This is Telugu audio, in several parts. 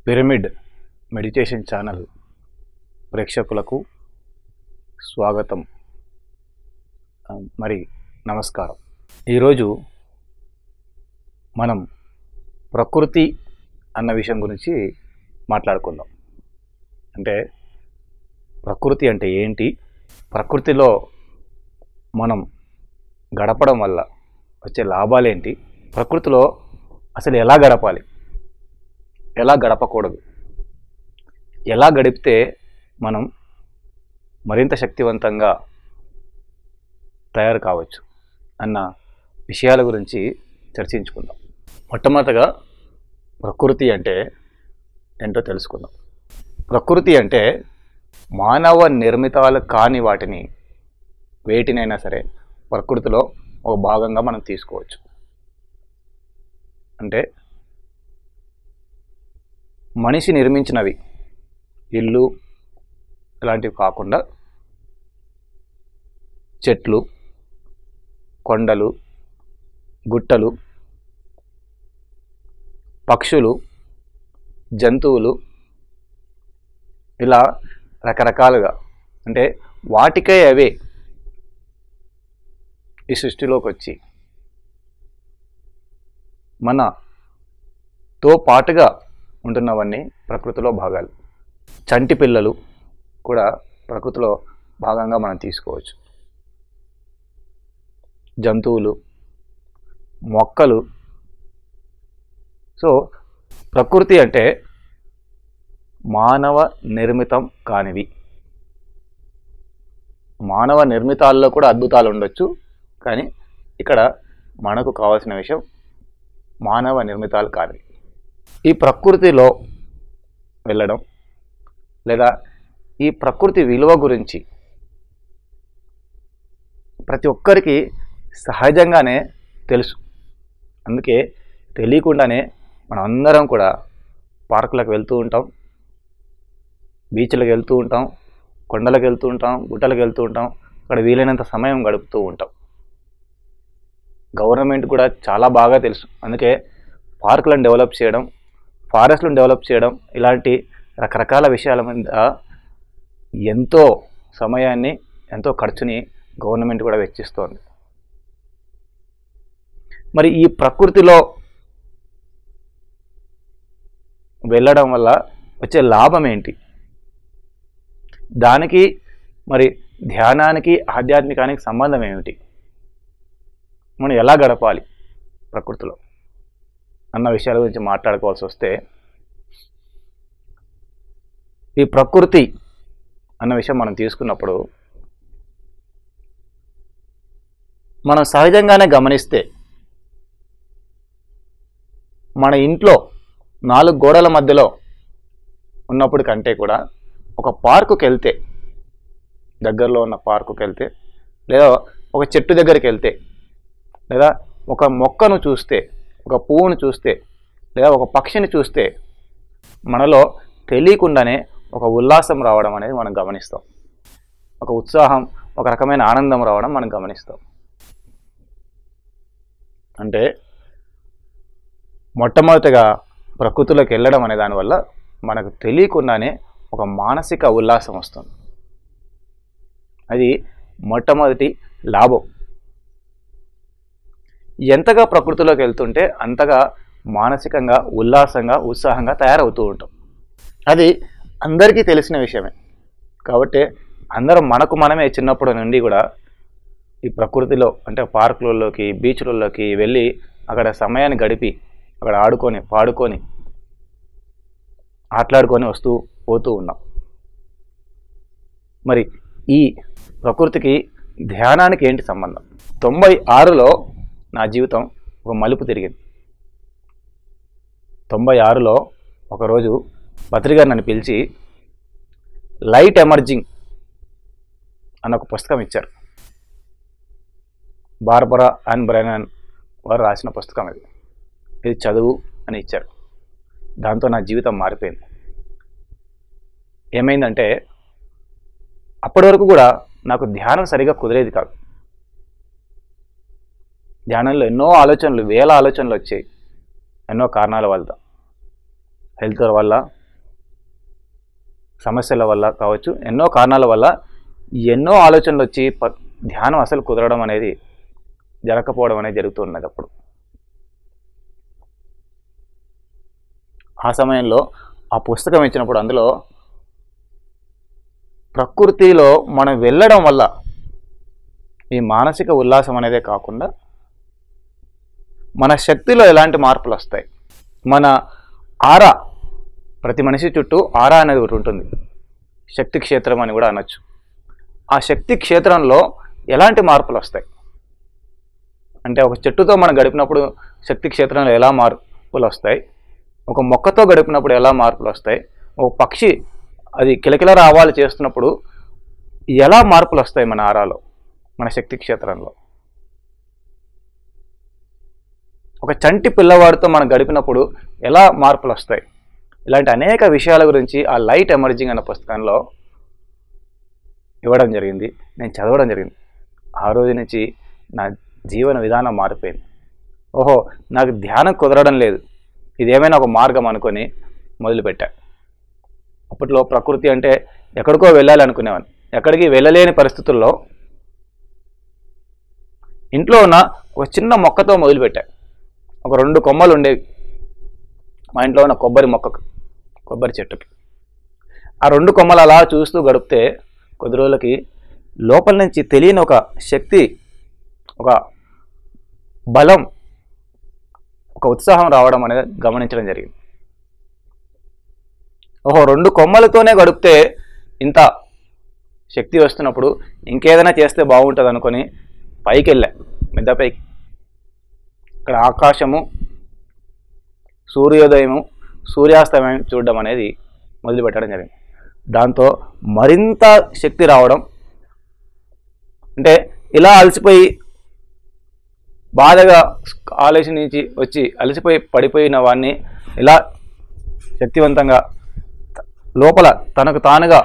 పిరమిడ్ మెడిటేషన్ ఛానల్ ప్రేక్షకులకు స్వాగతం ఆ, మరి నమస్కారం ఈరోజు మనం ప్రకృతి అన్న విషయం గురించి మాట్లాడుకుందాం అంటే ప్రకృతి అంటే ఏంటి ప్రకృతిలో మనం గడపడం వల్ల వచ్చే లాభాలేంటి ప్రకృతిలో అసలు ఎలా గడపాలి ఎలా గడపకూడదు ఎలా గడిపితే మనం మరింత శక్తివంతంగా తయారు కావచ్చు అన్న విషయాల గురించి చర్చించుకుందాం మొట్టమొదటగా ప్రకృతి అంటే ఏంటో తెలుసుకుందాం ప్రకృతి అంటే మానవ నిర్మితాలు కాని వాటిని వేటినైనా సరే ప్రకృతిలో ఒక భాగంగా మనం తీసుకోవచ్చు అంటే మనిషి నిర్మించినవి ఇల్లు ఇలాంటివి కాకుండా చెట్లు కొండలు గుట్టలు పక్షులు జంతువులు ఇలా రకరకాలుగా అంటే వాటికే అవే ఈ సృష్టిలోకి వచ్చి మనతో పాటుగా ఉంటున్నవన్నీ ప్రకృతిలో భాగాలు చంటి పిల్లలు కూడా ప్రకృతిలో భాగంగా మనం తీసుకోవచ్చు జంతువులు మొక్కలు సో ప్రకృతి అంటే మానవ నిర్మితం కానివి మానవ నిర్మితాల్లో కూడా అద్భుతాలు ఉండొచ్చు కానీ ఇక్కడ మనకు కావాల్సిన విషయం మానవ నిర్మితాలు కానివి ఈ ప్రకృతిలో వెళ్ళడం లేదా ఈ ప్రకృతి విలువ గురించి ప్రతి ఒక్కరికి సహజంగానే తెలుసు అందుకే తెలియకుండానే మనం అందరం కూడా పార్కులకు వెళ్తూ ఉంటాం బీచ్లకు వెళ్తూ ఉంటాం కొండలకు వెళ్తూ ఉంటాం గుట్టలకు వెళ్తూ ఉంటాం అక్కడ వీలైనంత సమయం గడుపుతూ ఉంటాం గవర్నమెంట్ కూడా చాలా బాగా తెలుసు అందుకే పార్కులను డెవలప్ చేయడం ఫారెస్ట్లను డెవలప్ చేయడం ఇలాంటి రకరకాల విషయాల మీద ఎంతో సమయాన్ని ఎంతో ఖర్చుని గవర్నమెంట్ కూడా వెచ్చిస్తోంది మరి ఈ ప్రకృతిలో వెళ్ళడం వల్ల వచ్చే లాభం ఏంటి దానికి మరి ధ్యానానికి ఆధ్యాత్మికానికి సంబంధం ఏమిటి మనం ఎలా గడపాలి ప్రకృతిలో అన్న విషయాల గురించి మాట్లాడుకోవాల్సి వస్తే ఈ ప్రకృతి అన్న విషయం మనం తీసుకున్నప్పుడు మనం సహజంగానే గమనిస్తే మన ఇంట్లో నాలుగు గోడల మధ్యలో ఉన్నప్పుడు కంటే కూడా ఒక పార్కుకి వెళ్తే దగ్గరలో ఉన్న పార్కుకి వెళ్తే లేదా ఒక చెట్టు దగ్గరికి వెళ్తే లేదా ఒక మొక్కను చూస్తే ఒక పువ్వును చూస్తే లేదా ఒక పక్షిని చూస్తే మనలో తెలియకుండానే ఒక ఉల్లాసం రావడం అనేది మనం గమనిస్తాం ఒక ఉత్సాహం ఒక రకమైన ఆనందం రావడం మనం గమనిస్తాం అంటే మొట్టమొదటిగా ప్రకృతిలోకి వెళ్ళడం అనే దానివల్ల మనకు తెలియకుండానే ఒక మానసిక ఉల్లాసం వస్తుంది అది మొట్టమొదటి లాభం ఎంతగా ప్రకృతిలోకి వెళ్తుంటే అంతగా మానసికంగా ఉల్లాసంగా ఉత్సాహంగా తయారవుతూ ఉంటాం అది అందరికీ తెలిసిన విషయమే కాబట్టి అందరం మనకు మనమే చిన్నప్పటి నుండి కూడా ఈ ప్రకృతిలో అంటే పార్కులలోకి బీచ్లలోకి వెళ్ళి అక్కడ సమయాన్ని గడిపి అక్కడ ఆడుకొని పాడుకొని ఆటలాడుకొని వస్తూ పోతూ ఉన్నాం మరి ఈ ప్రకృతికి ధ్యానానికి ఏంటి సంబంధం తొంభై ఆరులో నా జీవితం ఒక మలుపు తిరిగింది తొంభై ఆరులో ఒకరోజు పత్రిక నన్ను పిలిచి లైట్ ఎమర్జింగ్ అన్న ఒక పుస్తకం ఇచ్చారు బార్బరా అండ్ బ్రెనన్ వారు రాసిన పుస్తకం ఇది ఇది చదువు అని ఇచ్చారు దాంతో నా జీవితం మారిపోయింది ఏమైందంటే అప్పటి వరకు కూడా నాకు ధ్యానం సరిగా కుదిరేది కాదు ధ్యానంలో ఎన్నో ఆలోచనలు వేల ఆలోచనలు వచ్చాయి ఎన్నో కారణాల వల్ల హెల్త్ వల్ల సమస్యల వల్ల కావచ్చు ఎన్నో కారణాల వల్ల ఎన్నో ఆలోచనలు వచ్చి ప- ధ్యానం అసలు కుదరడం అనేది జరగకపోవడం అనేది జరుగుతున్నది అప్పుడు ఆ సమయంలో ఆ పుస్తకం ఇచ్చినప్పుడు అందులో ప్రకృతిలో మనం వెళ్ళడం వల్ల ఈ మానసిక ఉల్లాసం అనేదే కాకుండా మన శక్తిలో ఎలాంటి మార్పులు వస్తాయి మన ఆరా ప్రతి మనిషి చుట్టూ ఆరా అనేది ఒకటి ఉంటుంది శక్తి క్షేత్రం అని కూడా అనొచ్చు ఆ శక్తి క్షేత్రంలో ఎలాంటి మార్పులు వస్తాయి అంటే ఒక చెట్టుతో మనం గడిపినప్పుడు శక్తి క్షేత్రంలో ఎలా మార్పులు వస్తాయి ఒక మొక్కతో గడిపినప్పుడు ఎలా మార్పులు వస్తాయి ఒక పక్షి అది కిలకిల రావాలి చేస్తున్నప్పుడు ఎలా మార్పులు వస్తాయి మన ఆరాలో మన శక్తి క్షేత్రంలో ఒక చంటి పిల్లవాడితో మనం గడిపినప్పుడు ఎలా మార్పులు వస్తాయి ఇలాంటి అనేక విషయాల గురించి ఆ లైట్ ఎమర్జింగ్ అన్న పుస్తకంలో ఇవ్వడం జరిగింది నేను చదవడం జరిగింది ఆ రోజు నుంచి నా జీవన విధానం మారిపోయింది ఓహో నాకు ధ్యానం కుదరడం లేదు ఇదేమైనా ఒక మార్గం అనుకొని మొదలుపెట్టా అప్పట్లో ప్రకృతి అంటే ఎక్కడికో వెళ్ళాలి అనుకునేవాడిని ఎక్కడికి వెళ్ళలేని పరిస్థితుల్లో ఇంట్లో ఉన్న ఒక చిన్న మొక్కతో మొదలుపెట్టా ఒక రెండు కొమ్మలు ఉండేవి మా ఇంట్లో ఉన్న కొబ్బరి మొక్కకు కొబ్బరి చెట్టుకి ఆ రెండు కొమ్మలు అలా చూస్తూ గడిపితే కొద్ది రోజులకి లోపల నుంచి తెలియని ఒక శక్తి ఒక బలం ఒక ఉత్సాహం రావడం అనేది గమనించడం జరిగింది ఓహో రెండు కొమ్మలతోనే గడిపితే ఇంత శక్తి వస్తున్నప్పుడు ఇంకేదైనా చేస్తే బాగుంటుంది అనుకొని పైకి వెళ్ళా మిద్ద పైకి ఇక్కడ ఆకాశము సూర్యోదయము సూర్యాస్తమయం చూడడం అనేది మొదలుపెట్టడం జరిగింది దాంతో మరింత శక్తి రావడం అంటే ఇలా అలసిపోయి బాధగా ఆలోచన నుంచి వచ్చి అలసిపోయి పడిపోయిన వాడిని ఇలా శక్తివంతంగా త- లోపల తనకు తానుగా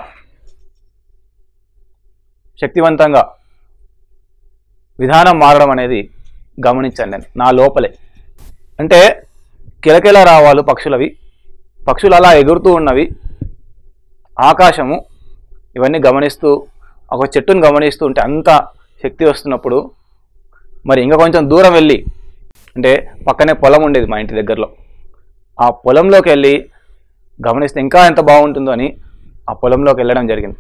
శక్తివంతంగా విధానం మారడం అనేది గమనించాను నేను నా లోపలే అంటే కిలకిల రావాలు పక్షులవి పక్షులు అలా ఎగురుతూ ఉన్నవి ఆకాశము ఇవన్నీ గమనిస్తూ ఒక చెట్టును గమనిస్తూ ఉంటే అంత శక్తి వస్తున్నప్పుడు మరి ఇంకా కొంచెం దూరం వెళ్ళి అంటే పక్కనే పొలం ఉండేది మా ఇంటి దగ్గరలో ఆ పొలంలోకి వెళ్ళి గమనిస్తే ఇంకా ఎంత బాగుంటుందో అని ఆ పొలంలోకి వెళ్ళడం జరిగింది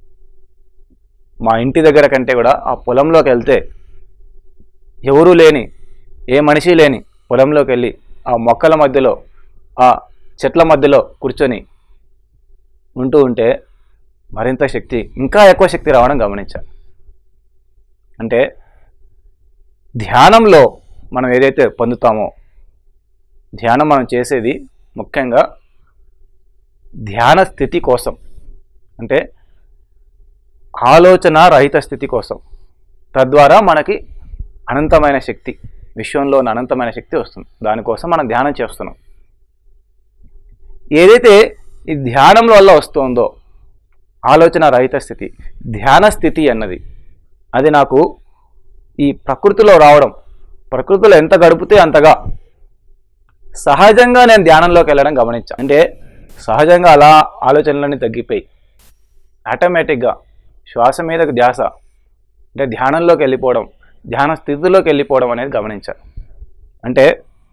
మా ఇంటి దగ్గర కంటే కూడా ఆ పొలంలోకి వెళ్తే ఎవరూ లేని ఏ మనిషి లేని పొలంలోకి వెళ్ళి ఆ మొక్కల మధ్యలో ఆ చెట్ల మధ్యలో కూర్చొని ఉంటూ ఉంటే మరింత శక్తి ఇంకా ఎక్కువ శక్తి రావడం గమనించా అంటే ధ్యానంలో మనం ఏదైతే పొందుతామో ధ్యానం మనం చేసేది ముఖ్యంగా ధ్యాన స్థితి కోసం అంటే ఆలోచన రహిత స్థితి కోసం తద్వారా మనకి అనంతమైన శక్తి విశ్వంలో ఉన్న అనంతమైన శక్తి వస్తుంది దానికోసం మనం ధ్యానం చేస్తున్నాం ఏదైతే ఈ ధ్యానం వల్ల వస్తుందో ఆలోచన రహిత స్థితి ధ్యాన స్థితి అన్నది అది నాకు ఈ ప్రకృతిలో రావడం ప్రకృతిలో ఎంత గడిపితే అంతగా సహజంగా నేను ధ్యానంలోకి వెళ్ళడం గమనించా అంటే సహజంగా అలా ఆలోచనలన్నీ తగ్గిపోయి ఆటోమేటిక్గా శ్వాస మీదకు ధ్యాస అంటే ధ్యానంలోకి వెళ్ళిపోవడం ధ్యాన స్థితిలోకి వెళ్ళిపోవడం అనేది గమనించా అంటే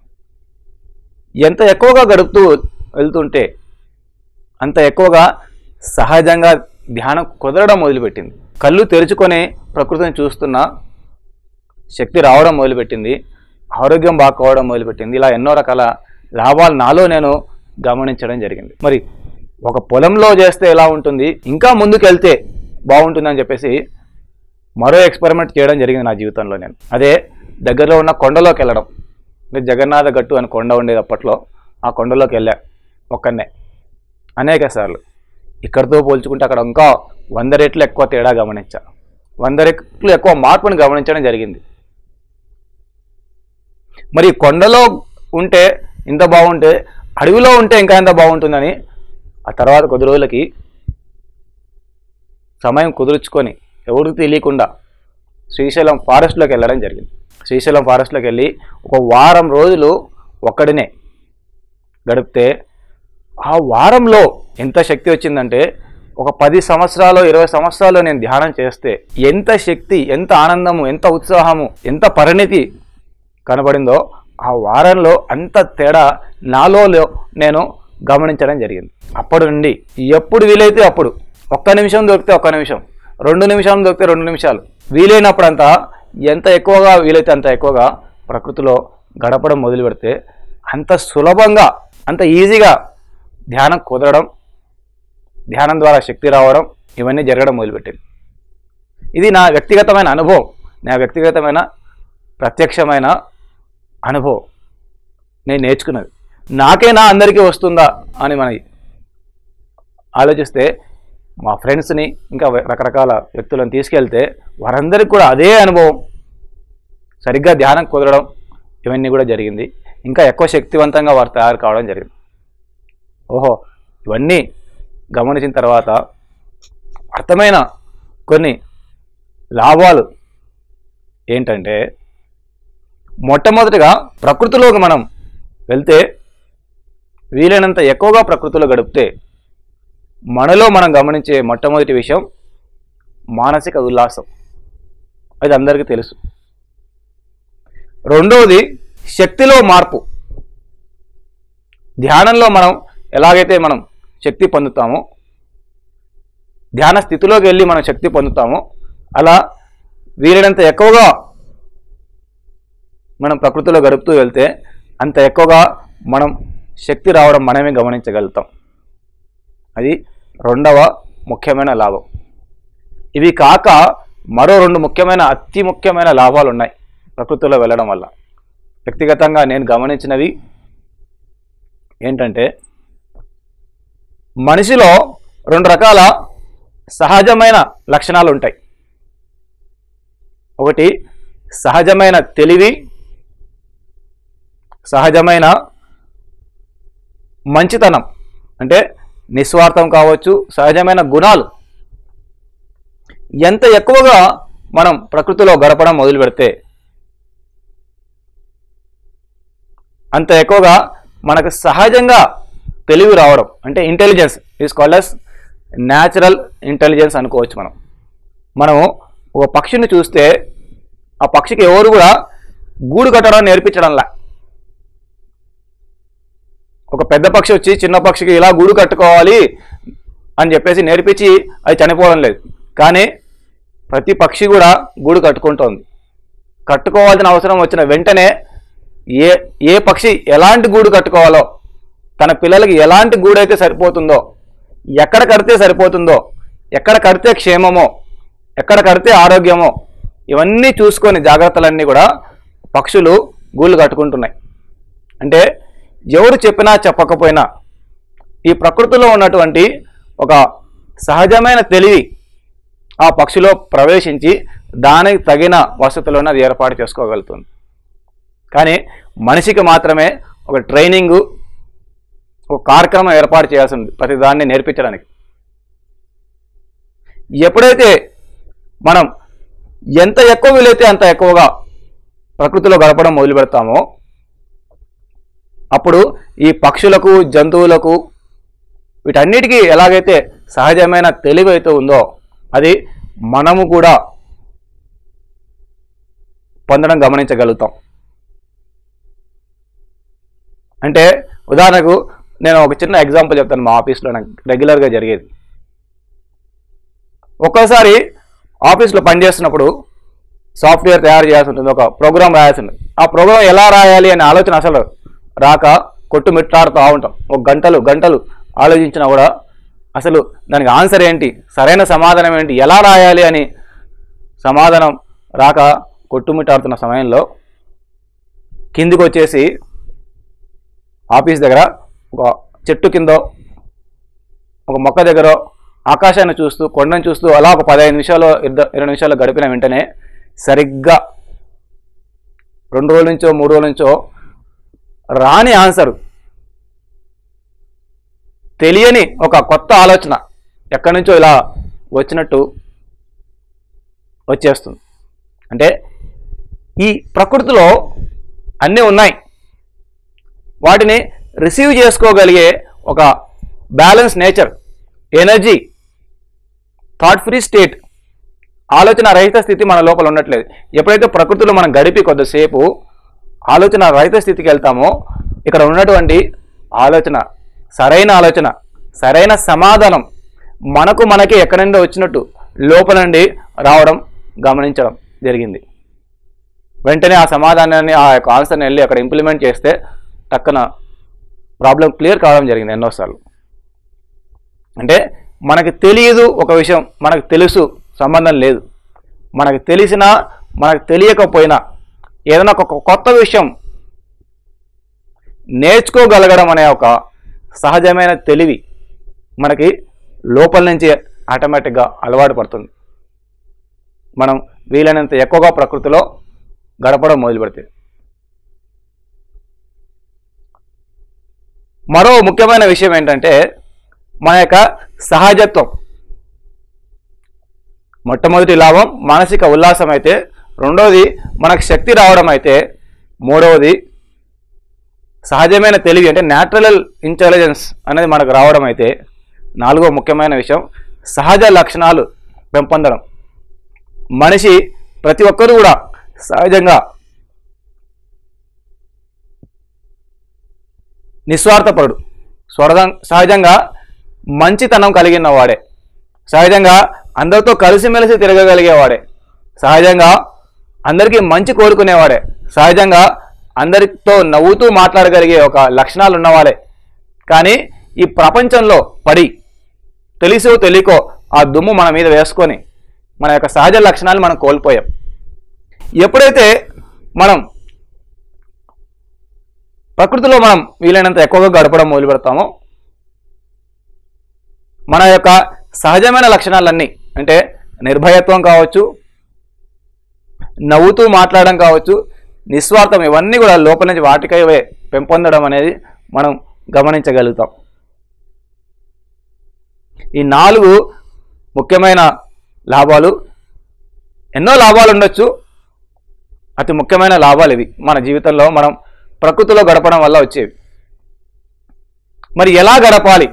ఎంత ఎక్కువగా గడుపుతూ వెళ్తుంటే అంత ఎక్కువగా సహజంగా ధ్యానం కుదరడం మొదలుపెట్టింది కళ్ళు తెరుచుకొని ప్రకృతిని చూస్తున్న శక్తి రావడం మొదలుపెట్టింది ఆరోగ్యం బాగా కావడం మొదలుపెట్టింది ఇలా ఎన్నో రకాల లాభాలు నాలో నేను గమనించడం జరిగింది మరి ఒక పొలంలో చేస్తే ఎలా ఉంటుంది ఇంకా ముందుకు వెళ్తే బాగుంటుందని చెప్పేసి మరో ఎక్స్పెరిమెంట్ చేయడం జరిగింది నా జీవితంలో నేను అదే దగ్గరలో ఉన్న కొండలోకి వెళ్ళడం అంటే జగన్నాథ గట్టు అని కొండ ఉండేది అప్పట్లో ఆ కొండలోకి వెళ్ళా ఒక్కనే అనేక సార్లు ఇక్కడితో పోల్చుకుంటే అక్కడ ఇంకా వంద రెట్లు ఎక్కువ తేడా గమనించా వంద రెట్లు ఎక్కువ మార్పుని గమనించడం జరిగింది మరి కొండలో ఉంటే ఇంత బాగుంటే అడవిలో ఉంటే ఇంకా ఎంత బాగుంటుందని ఆ తర్వాత కొద్ది రోజులకి సమయం కుదుర్చుకొని ఎవరికి తెలియకుండా శ్రీశైలం ఫారెస్ట్లోకి వెళ్ళడం జరిగింది శ్రీశైలం ఫారెస్ట్లోకి వెళ్ళి ఒక వారం రోజులు ఒక్కడినే గడిపితే ఆ వారంలో ఎంత శక్తి వచ్చిందంటే ఒక పది సంవత్సరాలు ఇరవై సంవత్సరాలు నేను ధ్యానం చేస్తే ఎంత శక్తి ఎంత ఆనందము ఎంత ఉత్సాహము ఎంత పరిణితి కనబడిందో ఆ వారంలో అంత తేడా నాలో లో- నేను గమనించడం జరిగింది అప్పటి నుండి ఎప్పుడు వీలైతే అప్పుడు ఒక్క నిమిషం దొరికితే ఒక్క నిమిషం రెండు నిమిషాలు దొరికితే రెండు నిమిషాలు వీలైనప్పుడంతా ఎంత ఎక్కువగా వీలైతే అంత ఎక్కువగా ప్రకృతిలో గడపడం మొదలు పెడితే అంత సులభంగా అంత ఈజీగా ధ్యానం కుదరడం ధ్యానం ద్వారా శక్తి రావడం ఇవన్నీ జరగడం మొదలుపెట్టింది ఇది నా వ్యక్తిగతమైన అనుభవం నా వ్యక్తిగతమైన ప్రత్యక్షమైన అనుభవం నేను నేర్చుకున్నది నాకైనా అందరికీ వస్తుందా అని మనం ఆలోచిస్తే మా ఫ్రెండ్స్ని ఇంకా రకరకాల వ్యక్తులను తీసుకెళ్తే వారందరికీ కూడా అదే అనుభవం సరిగ్గా ధ్యానం కుదరడం ఇవన్నీ కూడా జరిగింది ఇంకా ఎక్కువ శక్తివంతంగా వారు తయారు కావడం జరిగింది ఓహో ఇవన్నీ గమనించిన తర్వాత అర్థమైన కొన్ని లాభాలు ఏంటంటే మొట్టమొదటిగా ప్రకృతిలోకి మనం వెళ్తే వీలైనంత ఎక్కువగా ప్రకృతిలో గడిపితే మనలో మనం గమనించే మొట్టమొదటి విషయం మానసిక ఉల్లాసం అది అందరికీ తెలుసు రెండవది శక్తిలో మార్పు ధ్యానంలో మనం ఎలాగైతే మనం శక్తి పొందుతామో ధ్యాన స్థితిలోకి వెళ్ళి మనం శక్తి పొందుతామో అలా వీలైనంత ఎక్కువగా మనం ప్రకృతిలో గడుపుతూ వెళ్తే అంత ఎక్కువగా మనం శక్తి రావడం మనమే గమనించగలుగుతాం అది రెండవ ముఖ్యమైన లాభం ఇవి కాక మరో రెండు ముఖ్యమైన అతి ముఖ్యమైన లాభాలు ఉన్నాయి ప్రకృతిలో వెళ్ళడం వల్ల వ్యక్తిగతంగా నేను గమనించినవి ఏంటంటే మనిషిలో రెండు రకాల సహజమైన లక్షణాలు ఉంటాయి ఒకటి సహజమైన తెలివి సహజమైన మంచితనం అంటే నిస్వార్థం కావచ్చు సహజమైన గుణాలు ఎంత ఎక్కువగా మనం ప్రకృతిలో గడపడం మొదలు పెడితే అంత ఎక్కువగా మనకు సహజంగా తెలివి రావడం అంటే intelligence is called as natural intelligence అనుకోవచ్చు మనం మనము ఒక పక్షిని చూస్తే ఆ పక్షికి ఎవరు కూడా గూడు కట్టడం నేర్పించడంలా ఒక పెద్ద పక్షి వచ్చి చిన్న పక్షికి ఇలా గూడు కట్టుకోవాలి అని చెప్పేసి నేర్పించి అది చనిపోవడం లేదు కానీ ప్రతి పక్షి కూడా గూడు కట్టుకుంటోంది కట్టుకోవాల్సిన అవసరం వచ్చిన వెంటనే ఏ ఏ పక్షి ఎలాంటి గూడు కట్టుకోవాలో తన పిల్లలకి ఎలాంటి గూడు అయితే సరిపోతుందో ఎక్కడ కడితే సరిపోతుందో ఎక్కడ కడితే క్షేమమో ఎక్కడ కడితే ఆరోగ్యమో ఇవన్నీ చూసుకొని జాగ్రత్తలన్నీ కూడా పక్షులు గూళ్ళు కట్టుకుంటున్నాయి అంటే ఎవరు చెప్పినా చెప్పకపోయినా ఈ ప్రకృతిలో ఉన్నటువంటి ఒక సహజమైన తెలివి ఆ పక్షిలో ప్రవేశించి దానికి తగిన వసతులను అది ఏర్పాటు చేసుకోగలుగుతుంది కానీ మనిషికి మాత్రమే ఒక ట్రైనింగు ఒక కార్యక్రమం ఏర్పాటు చేయాల్సి ఉంది ప్రతి దాన్ని నేర్పించడానికి ఎప్పుడైతే మనం ఎంత ఎక్కువ వీలైతే అంత ఎక్కువగా ప్రకృతిలో గడపడం మొదలు పెడతామో అప్పుడు ఈ పక్షులకు జంతువులకు వీటన్నిటికీ ఎలాగైతే సహజమైన తెలివి అయితే ఉందో అది మనము కూడా పొందడం గమనించగలుగుతాం అంటే ఉదాహరణకు నేను ఒక చిన్న ఎగ్జాంపుల్ చెప్తాను మా ఆఫీస్లో నాకు రెగ్యులర్గా జరిగేది ఒక్కోసారి ఆఫీస్లో పనిచేస్తున్నప్పుడు సాఫ్ట్వేర్ తయారు చేయాల్సి ఉంటుంది ఒక ప్రోగ్రామ్ రాయాల్సి ఉంటుంది ఆ ప్రోగ్రామ్ ఎలా రాయాలి అనే ఆలోచన అసలు రాక కొట్టుమిట్టాడుతూ ఉంటాం ఒక గంటలు గంటలు ఆలోచించినా కూడా అసలు దానికి ఆన్సర్ ఏంటి సరైన సమాధానం ఏంటి ఎలా రాయాలి అని సమాధానం రాక కొట్టుమిట్టాడుతున్న సమయంలో కిందికి వచ్చేసి ఆఫీస్ దగ్గర ఒక చెట్టు కింద ఒక మొక్క దగ్గర ఆకాశాన్ని చూస్తూ కొండను చూస్తూ అలా ఒక పదహైదు నిమిషాలు ఇరవై ఇరవై నిమిషాలు గడిపిన వెంటనే సరిగ్గా రెండు రోజుల నుంచో మూడు రోజుల నుంచో రాని ఆన్సర్ తెలియని ఒక కొత్త ఆలోచన ఎక్కడి నుంచో ఇలా వచ్చినట్టు వచ్చేస్తుంది అంటే ఈ ప్రకృతిలో అన్నీ ఉన్నాయి వాటిని రిసీవ్ చేసుకోగలిగే ఒక balance nature energy thought free state ఆలోచన రహిత స్థితి మన లోపల ఉండట్లేదు ఎప్పుడైతే ప్రకృతిలో మనం గడిపి కొద్దిసేపు ఆలోచన రహిత స్థితికి వెళ్తామో ఇక్కడ ఉన్నటువంటి ఆలోచన సరైన ఆలోచన సరైన సమాధానం మనకు మనకి ఎక్కడి నుండి వచ్చినట్టు లోపల నుండి రావడం గమనించడం జరిగింది వెంటనే ఆ సమాధానాన్ని ఆ యొక్క ఆన్సర్ని వెళ్ళి అక్కడ ఇంప్లిమెంట్ చేస్తే టక్కన ప్రాబ్లం క్లియర్ కావడం జరిగింది ఎన్నోసార్లు అంటే మనకి తెలియదు ఒక విషయం మనకు తెలుసు సంబంధం లేదు మనకు తెలిసినా మనకు తెలియకపోయినా ఏదైనా ఒక కొత్త విషయం నేర్చుకోగలగడం అనే ఒక సహజమైన తెలివి మనకి లోపల నుంచి ఆటోమేటిక్గా అలవాటు పడుతుంది మనం వీలైనంత ఎక్కువగా ప్రకృతిలో గడపడం మొదలు పెడితే మరో ముఖ్యమైన విషయం ఏంటంటే మన యొక్క సహజత్వం మొట్టమొదటి లాభం మానసిక ఉల్లాసం అయితే రెండవది మనకు శక్తి రావడం అయితే మూడవది సహజమైన తెలివి అంటే న్యాచురల్ ఇంటెలిజెన్స్ అనేది మనకు రావడం అయితే నాలుగో ముఖ్యమైన విషయం సహజ లక్షణాలు పెంపొందడం మనిషి ప్రతి ఒక్కరూ కూడా సహజంగా నిస్వార్థపరుడు స్వరద సహజంగా మంచితనం కలిగిన వాడే సహజంగా అందరితో కలిసిమెలిసి తిరగగలిగేవాడే సహజంగా అందరికీ మంచి కోరుకునేవాడే సహజంగా అందరితో నవ్వుతూ మాట్లాడగలిగే ఒక లక్షణాలు ఉన్నవాడే కానీ ఈ ప్రపంచంలో పడి తెలిసో తెలియకో ఆ దుమ్ము మన మీద వేసుకొని మన యొక్క సహజ లక్షణాలు మనం కోల్పోయాం ఎప్పుడైతే మనం ప్రకృతిలో మనం వీలైనంత ఎక్కువగా గడపడం మొదలు పెడతామో మన యొక్క సహజమైన లక్షణాలన్నీ అంటే నిర్భయత్వం కావచ్చు నవ్వుతూ మాట్లాడడం కావచ్చు నిస్వార్థం ఇవన్నీ కూడా లోపల నుంచి వాటికైవే పెంపొందడం అనేది మనం గమనించగలుగుతాం ఈ నాలుగు ముఖ్యమైన లాభాలు ఎన్నో లాభాలు ఉండొచ్చు అతి ముఖ్యమైన లాభాలు ఇవి మన జీవితంలో మనం ప్రకృతిలో గడపడం వల్ల వచ్చేవి మరి ఎలా గడపాలి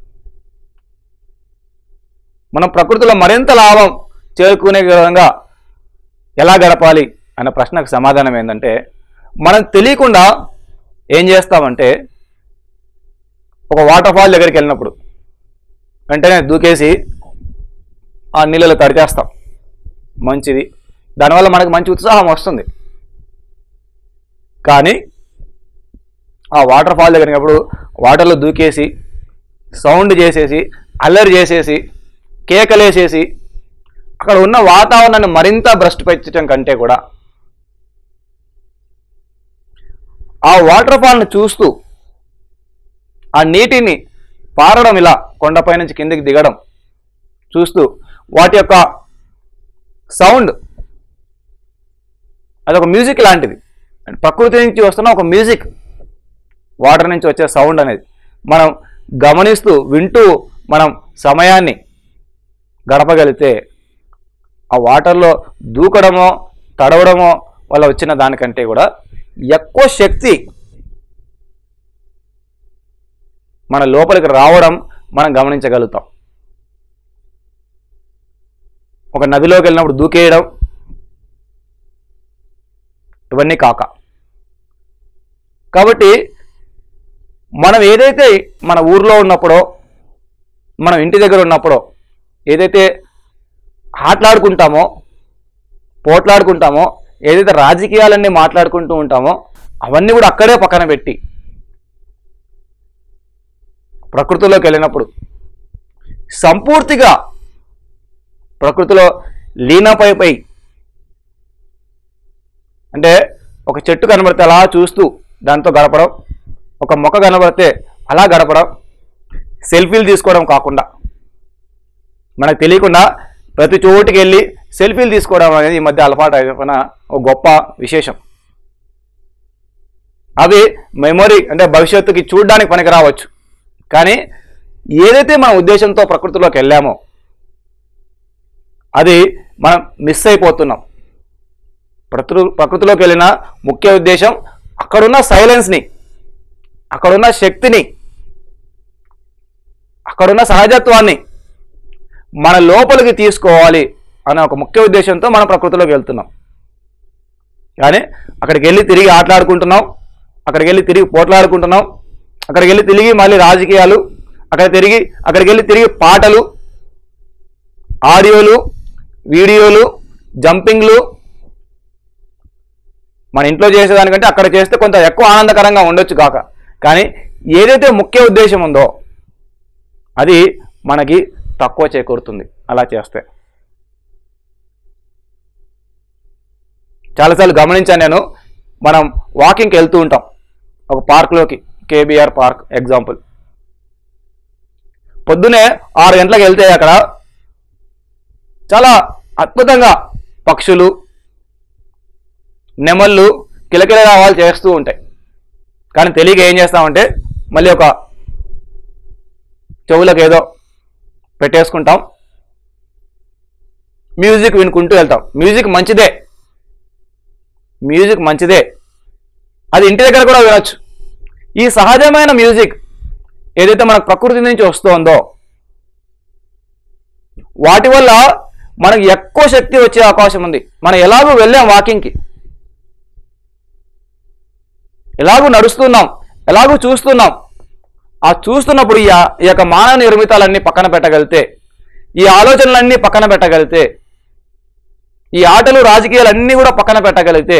మనం ప్రకృతిలో మరింత లాభం చేరుకునే విధంగా ఎలా గడపాలి అన్న ప్రశ్నకు సమాధానం ఏంటంటే మనం తెలియకుండా ఏం చేస్తామంటే ఒక వాటర్ ఫాల్ దగ్గరికి వెళ్ళినప్పుడు వెంటనే దూకేసి ఆ నీళ్ళలో తడిచేస్తాం మంచిది దానివల్ల మనకు మంచి ఉత్సాహం వస్తుంది కానీ ఆ వాటర్ ఫాల్ దగ్గరికి అప్పుడు వాటర్లో దూకేసి సౌండ్ చేసేసి అల్లరి చేసేసి కేకలేసేసి అక్కడ ఉన్న వాతావరణాన్ని మరింత భ్రష్టుపరచడం కంటే కూడా ఆ వాటర్ ఫాల్ని చూస్తూ ఆ నీటిని పారడం ఇలా కొండపై నుంచి కిందికి దిగడం చూస్తూ వాటి యొక్క సౌండ్ అదొక మ్యూజిక్ లాంటిది అంటే ప్రకృతి నుంచి వస్తున్న ఒక మ్యూజిక్ వాటర్ నుంచి వచ్చే సౌండ్ అనేది మనం గమనిస్తూ వింటూ మనం సమయాన్ని గడపగలిగితే ఆ వాటర్లో దూకడమో తడవడమో వల్ల వచ్చిన దానికంటే కూడా ఎక్కువ శక్తి మన లోపలికి రావడం మనం గమనించగలుగుతాం ఒక నదిలోకి వెళ్ళినప్పుడు దూకేయడం ఇవన్నీ కాక కాబట్టి మనం ఏదైతే మన ఊర్లో ఉన్నప్పుడో మనం ఇంటి దగ్గర ఉన్నప్పుడో ఏదైతే ఆటలాడుకుంటామో పోట్లాడుకుంటామో ఏదైతే రాజకీయాలన్నీ మాట్లాడుకుంటూ ఉంటామో అవన్నీ కూడా అక్కడే పక్కన పెట్టి ప్రకృతిలోకి వెళ్ళినప్పుడు సంపూర్తిగా ప్రకృతిలో లీనపైపై అంటే ఒక చెట్టు కనబడితే అలా చూస్తూ దాంతో గడపడం ఒక మొక్క కనబడితే అలా గడపడం సెల్ఫీలు తీసుకోవడం కాకుండా మనకు తెలియకుండా ప్రతి చోటుకి వెళ్ళి సెల్ఫీలు తీసుకోవడం అనేది ఈ మధ్య అలవాటు అయిపోయిన ఒక గొప్ప విశేషం అవి మెమొరీ అంటే భవిష్యత్తుకి చూడడానికి పనికి రావచ్చు కానీ ఏదైతే మన ఉద్దేశంతో ప్రకృతిలోకి వెళ్ళామో అది మనం మిస్ అయిపోతున్నాం ప్రకృ ప్రకృతిలోకి వెళ్ళిన ముఖ్య ఉద్దేశం అక్కడున్న సైలెన్స్ని అక్కడున్న శక్తిని అక్కడున్న సహజత్వాన్ని మన లోపలికి తీసుకోవాలి అనే ఒక ముఖ్య ఉద్దేశంతో మనం ప్రకృతిలోకి వెళ్తున్నాం కానీ అక్కడికి వెళ్ళి తిరిగి ఆటలాడుకుంటున్నాం అక్కడికి వెళ్ళి తిరిగి పోట్లాడుకుంటున్నాం అక్కడికి వెళ్ళి తిరిగి మళ్ళీ రాజకీయాలు అక్కడ తిరిగి అక్కడికి వెళ్ళి తిరిగి పాటలు ఆడియోలు వీడియోలు జంపింగ్లు మన ఇంట్లో చేసేదానికంటే అక్కడ చేస్తే కొంత ఎక్కువ ఆనందకరంగా ఉండొచ్చు కాక కానీ ఏదైతే ముఖ్య ఉద్దేశం ఉందో అది మనకి తక్కువ చేకూరుతుంది అలా చేస్తే చాలాసార్లు గమనించాను నేను మనం వాకింగ్కి వెళ్తూ ఉంటాం ఒక పార్క్లోకి కేబీఆర్ పార్క్ ఎగ్జాంపుల్ పొద్దునే ఆరు గంటలకు వెళ్తే అక్కడ చాలా అద్భుతంగా పక్షులు నెమళ్ళు కిలకిల రావాలు చేస్తూ ఉంటాయి కానీ తెలియక ఏం చేస్తామంటే మళ్ళీ ఒక చెవులకు ఏదో పెట్టేసుకుంటాం మ్యూజిక్ వినుకుంటూ వెళ్తాం మ్యూజిక్ మంచిదే మ్యూజిక్ మంచిదే అది ఇంటి దగ్గర కూడా వినొచ్చు ఈ సహజమైన మ్యూజిక్ ఏదైతే మనకు ప్రకృతి నుంచి వస్తుందో వాటి వల్ల మనకు ఎక్కువ శక్తి వచ్చే అవకాశం ఉంది మనం ఎలాగో వెళ్ళాం వాకింగ్కి ఎలాగూ నడుస్తున్నాం ఎలాగూ చూస్తున్నాం ఆ చూస్తున్నప్పుడు ఈ ఆ- ఈ యొక్క మానవ నిర్మితాలన్నీ పక్కన పెట్టగలిగితే ఈ ఆలోచనలన్నీ పక్కన పెట్టగలిగితే ఈ ఆటలు రాజకీయాలన్నీ కూడా పక్కన పెట్టగలిగితే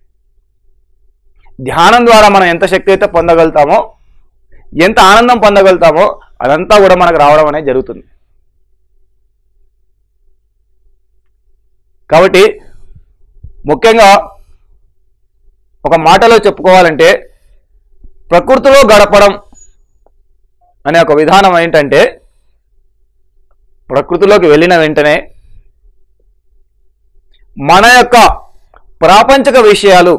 ధ్యానం ద్వారా మనం ఎంత శక్తి అయితే పొందగలుగుతామో ఎంత ఆనందం పొందగలుగుతామో అదంతా కూడా మనకు రావడం అనేది జరుగుతుంది కాబట్టి ముఖ్యంగా ఒక మాటలో చెప్పుకోవాలంటే ప్రకృతిలో గడపడం అనే ఒక విధానం ఏంటంటే ప్రకృతిలోకి వెళ్ళిన వెంటనే మన యొక్క ప్రాపంచిక విషయాలు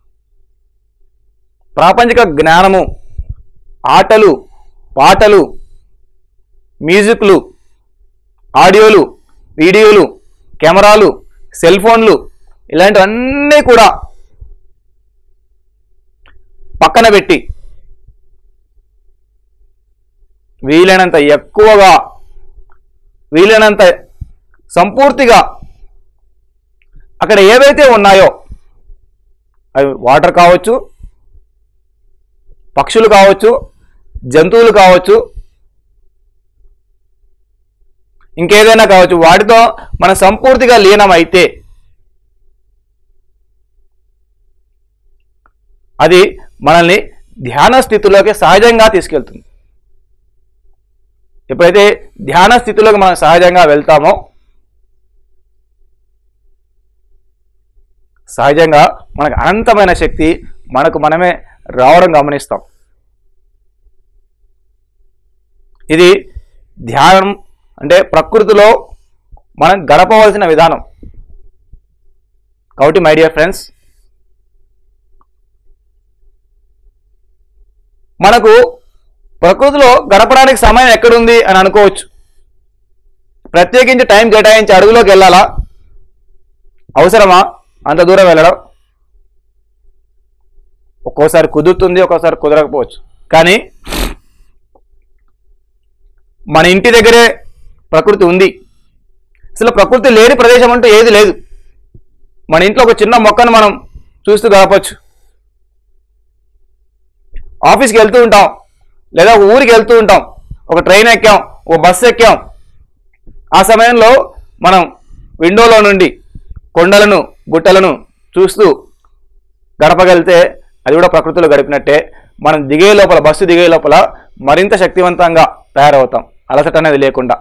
ప్రాపంచిక జ్ఞానము ఆటలు పాటలు మ్యూజిక్లు ఆడియోలు వీడియోలు కెమెరాలు సెల్ ఫోన్లు ఇలాంటివన్నీ కూడా పక్కన పెట్టి వీలైనంత ఎక్కువగా వీలైనంత సంపూర్తిగా అక్కడ ఏవైతే ఉన్నాయో అవి వాటర్ కావచ్చు పక్షులు కావచ్చు జంతువులు కావచ్చు ఇంకేదైనా కావచ్చు వాటితో మనం సంపూర్తిగా లీనమైతే అది మనల్ని ధ్యాన స్థితిలోకి సహజంగా తీసుకెళ్తుంది ఎప్పుడైతే ధ్యాన స్థితిలోకి మనం సహజంగా వెళ్తామో సహజంగా మనకు అనంతమైన శక్తి మనకు మనమే రావడం గమనిస్తాం ఇది ధ్యానం అంటే ప్రకృతిలో మనం గడపవలసిన విధానం కాబట్టి మై డియర్ ఫ్రెండ్స్ మనకు ప్రకృతిలో గడపడానికి సమయం ఎక్కడుంది అని అనుకోవచ్చు ప్రత్యేకించి టైం కేటాయించి అడుగులోకి వెళ్ళాలా అవసరమా అంత దూరం వెళ్ళడం ఒక్కోసారి కుదురుతుంది ఒక్కోసారి కుదరకపోవచ్చు కానీ మన ఇంటి దగ్గరే ప్రకృతి ఉంది అసలు ప్రకృతి లేని ప్రదేశం అంటూ ఏది లేదు మన ఇంట్లో ఒక చిన్న మొక్కను మనం చూస్తూ గడపచ్చు ఆఫీస్కి వెళ్తూ ఉంటాం లేదా ఒక ఊరికి వెళ్తూ ఉంటాం ఒక ట్రైన్ ఎక్కాం ఒక బస్సు ఎక్కాం ఆ సమయంలో మనం విండోలో నుండి కొండలను గుట్టలను చూస్తూ గడపగలిగితే అది కూడా ప్రకృతిలో గడిపినట్టే మనం దిగే లోపల బస్సు దిగే లోపల మరింత శక్తివంతంగా తయారవుతాం అలసట అనేది లేకుండా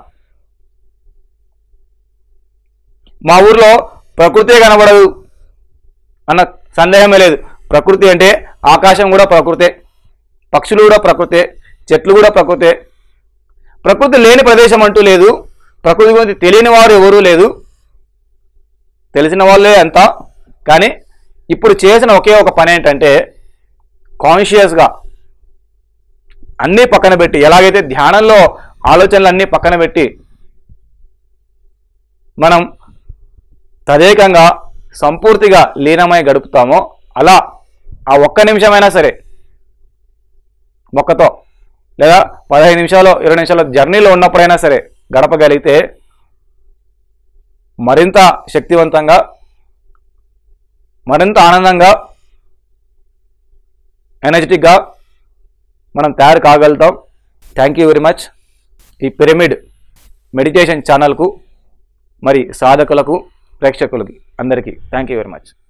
మా ఊర్లో ప్రకృతే కనబడదు అన్న సందేహమే లేదు ప్రకృతి అంటే ఆకాశం కూడా ప్రకృతే పక్షులు కూడా ప్రకృతే చెట్లు కూడా ప్రకృతే ప్రకృతి లేని ప్రదేశం అంటూ లేదు ప్రకృతి గురించి తెలియని వారు ఎవరూ లేదు తెలిసిన వాళ్ళే అంత కానీ ఇప్పుడు చేసిన ఒకే ఒక పని ఏంటంటే కాన్షియస్గా అన్నీ పక్కన పెట్టి ఎలాగైతే ధ్యానంలో ఆలోచనలు అన్నీ పక్కన పెట్టి మనం తదేకంగా సంపూర్తిగా లీనమై గడుపుతామో అలా ఆ ఒక్క నిమిషమైనా సరే మొక్కతో లేదా పదహైదు నిమిషాలు ఇరవై నిమిషాల జర్నీలో ఉన్నప్పుడైనా సరే గడపగలిగితే మరింత శక్తివంతంగా మరింత ఆనందంగా ఎనర్జెటిక్గా మనం తయారు కాగలుగుతాం థ్యాంక్ యూ వెరీ మచ్ ఈ పిరమిడ్ మెడిటేషన్ ఛానల్కు మరి సాధకులకు ప్రేక్షకులకి అందరికీ థ్యాంక్ యూ వెరీ మచ్